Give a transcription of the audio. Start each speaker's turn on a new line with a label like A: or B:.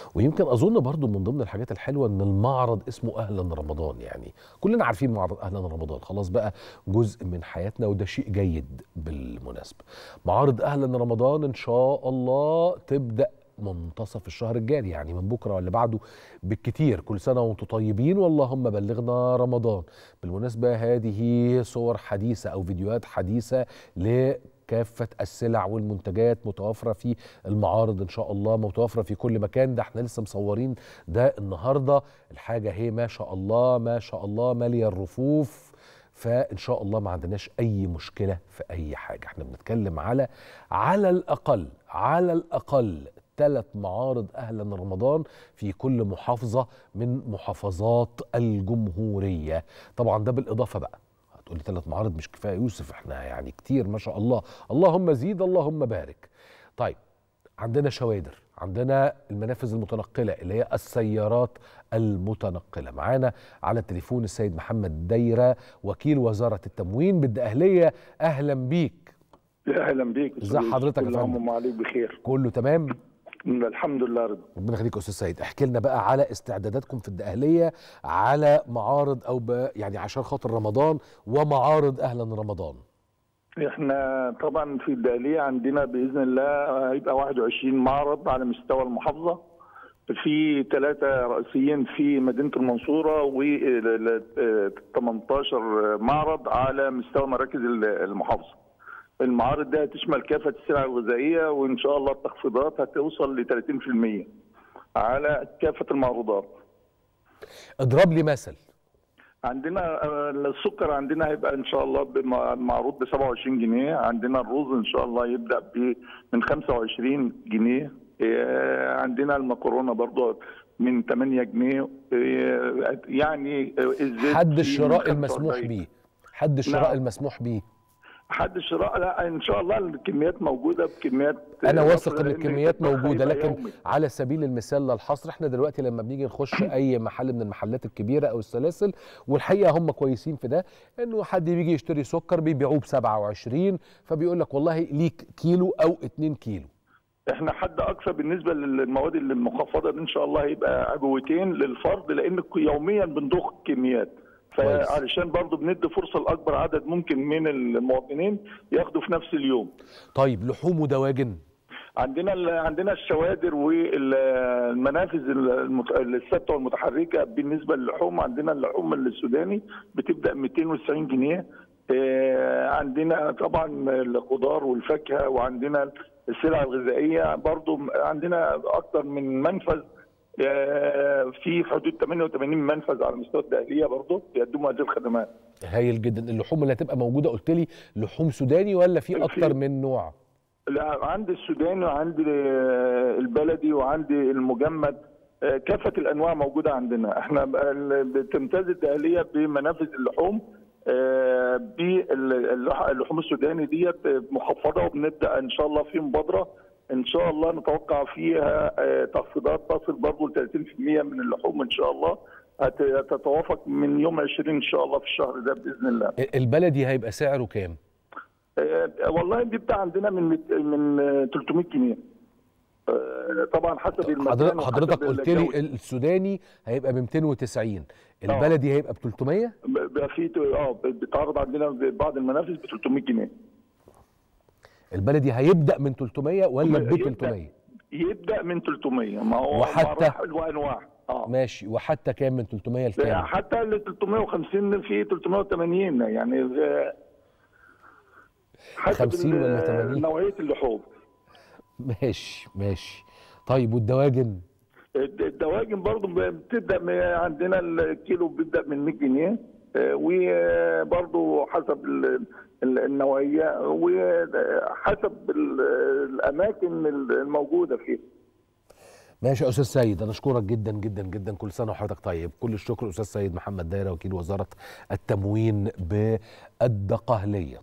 A: ويمكن اظن برضو من ضمن الحاجات الحلوه ان المعرض اسمه اهلا رمضان يعني كلنا عارفين معرض اهلا رمضان خلاص بقى جزء من حياتنا وده شيء جيد بالمناسبه معارض اهلا رمضان ان شاء الله تبدا منتصف الشهر الجاري يعني من بكره ولا بعده بالكتير كل سنه وانتم طيبين واللهم بلغنا رمضان بالمناسبه هذه صور حديثه او فيديوهات حديثه ل كافة السلع والمنتجات متوفرة في المعارض إن شاء الله متوفرة في كل مكان ده احنا لسه مصورين ده النهاردة الحاجة هي ما شاء الله ما شاء الله مالية الرفوف فإن شاء الله ما عندناش أي مشكلة في أي حاجة احنا بنتكلم على على الأقل على الأقل ثلاث معارض أهلا رمضان في كل محافظة من محافظات الجمهورية طبعا ده بالإضافة بقى هتقول لي ثلاث معارض مش كفايه يوسف احنا يعني كتير ما شاء الله اللهم زيد اللهم بارك طيب عندنا شوادر عندنا المنافذ المتنقله اللي هي السيارات المتنقله معانا على التليفون السيد محمد دايره وكيل وزاره التموين بالدقهليه اهلا بيك
B: اهلا بيك
A: ازي حضرتك يا
B: كل عام
A: فندم
B: وعليك بخير
A: كله تمام
B: الحمد لله رضا
A: ربنا يخليك يا استاذ سيد احكي لنا بقى على استعداداتكم في الدقهليه على معارض او ب... يعني عشان خاطر رمضان ومعارض اهلا رمضان
B: احنا طبعا في الدقهليه عندنا باذن الله هيبقى 21 معرض على مستوى المحافظه في ثلاثة رئيسيين في مدينة المنصورة و 18 معرض على مستوى مراكز المحافظة. المعارض دي هتشمل كافة السلع الغذائية وإن شاء الله التخفيضات هتوصل ل 30% على كافة المعروضات.
A: اضرب لي مثل
B: عندنا آه، السكر عندنا هيبقى ان شاء الله بم- معروض ب 27 جنيه عندنا الرز ان شاء الله يبدا ب من 25 جنيه آه، عندنا المكرونه برضو من 8 جنيه آه، يعني آه، الزيت
A: حد
B: فيه
A: الشراء
B: من
A: المسموح
B: 45.
A: بيه حد الشراء
B: نعم.
A: المسموح بيه
B: حد الشراء لا ان شاء الله الكميات موجوده بكميات
A: انا
B: آه،
A: واثق ان
B: لأن
A: الكميات
B: الطبخ
A: موجوده
B: هيبقى
A: لكن
B: يومي.
A: على سبيل المثال للحصر احنا دلوقتي لما بنيجي نخش اي محل من المحلات الكبيره او السلاسل والحقيقه هم كويسين في ده انه حد بيجي يشتري سكر بيبيعوه ب 27 فبيقول لك والله ليك كيلو او 2 كيلو
B: احنا حد اقصى بالنسبه للمواد المخفضه دي ان شاء الله هيبقى عجوتين للفرد لان يوميا بنضخ كميات
A: كويس.
B: فعلشان برضه بندي فرصه لاكبر عدد ممكن من المواطنين ياخدوا في نفس اليوم
A: طيب لحوم ودواجن
B: عندنا ال- عندنا الشوادر والمنافذ المت- الثابته والمتحركه بالنسبه للحوم عندنا اللحوم السوداني بتبدا 290 جنيه آه، عندنا طبعا الخضار والفاكهه وعندنا السلع الغذائيه برضو عندنا اكثر من منفذ آه، في حدود 88 منفذ على مستوى الداخليه برضو بيقدموا هذه الخدمات
A: هايل جدا اللحوم اللي هتبقى موجوده قلت لي لحوم سوداني ولا في
B: في-
A: اكتر من نوع
B: لا عندي السوداني وعندي البلدي وعندي المجمد آه، كافة الأنواع موجودة عندنا احنا بقى ال- بتمتاز الدهلية بمنافذ اللحوم آه، باللحوم السوداني ديت مخفضة وبنبدأ إن شاء الله في مبادرة إن شاء الله نتوقع فيها آه، تخفيضات تصل برضه ل 30% من اللحوم إن شاء الله هت- هتتوافق من يوم 20 إن شاء الله في الشهر ده بإذن الله
A: البلدي هيبقى سعره كام
B: آه، والله بيبدا عندنا من مت- من آه، 300 جنيه آه، طبعا حسب المكان
A: حضرتك
B: وحسب
A: حضرتك قلت
B: الجودة.
A: لي السوداني هيبقى ب 290 البلدي هيبقى ب 300
B: بقى في اه بيتعرض عندنا بعض المنافذ ب 300 جنيه
A: البلدي هيبدا من 300 ولا ب
B: يبدأ-
A: 300
B: يبدا من 300 ما هو
A: وحتى-
B: مراحل وانواع اه
A: ماشي وحتى كام من 300 لكام
B: حتى ال 350 في 380 يعني آه، حسب
A: 50 ولا
B: ال-
A: 80
B: نوعيه اللحوم
A: ماشي ماشي طيب والدواجن
B: الدواجن برضو بتبدا من- عندنا الكيلو بيبدا من 100 جنيه آه، وبرضو حسب ال- ال- النوعيه وحسب ال- الاماكن الموجوده فيها
A: ماشي يا استاذ سيد انا اشكرك جدا جدا جدا كل سنه وحضرتك طيب كل الشكر استاذ سيد محمد دايره وكيل وزاره التموين بالدقهليه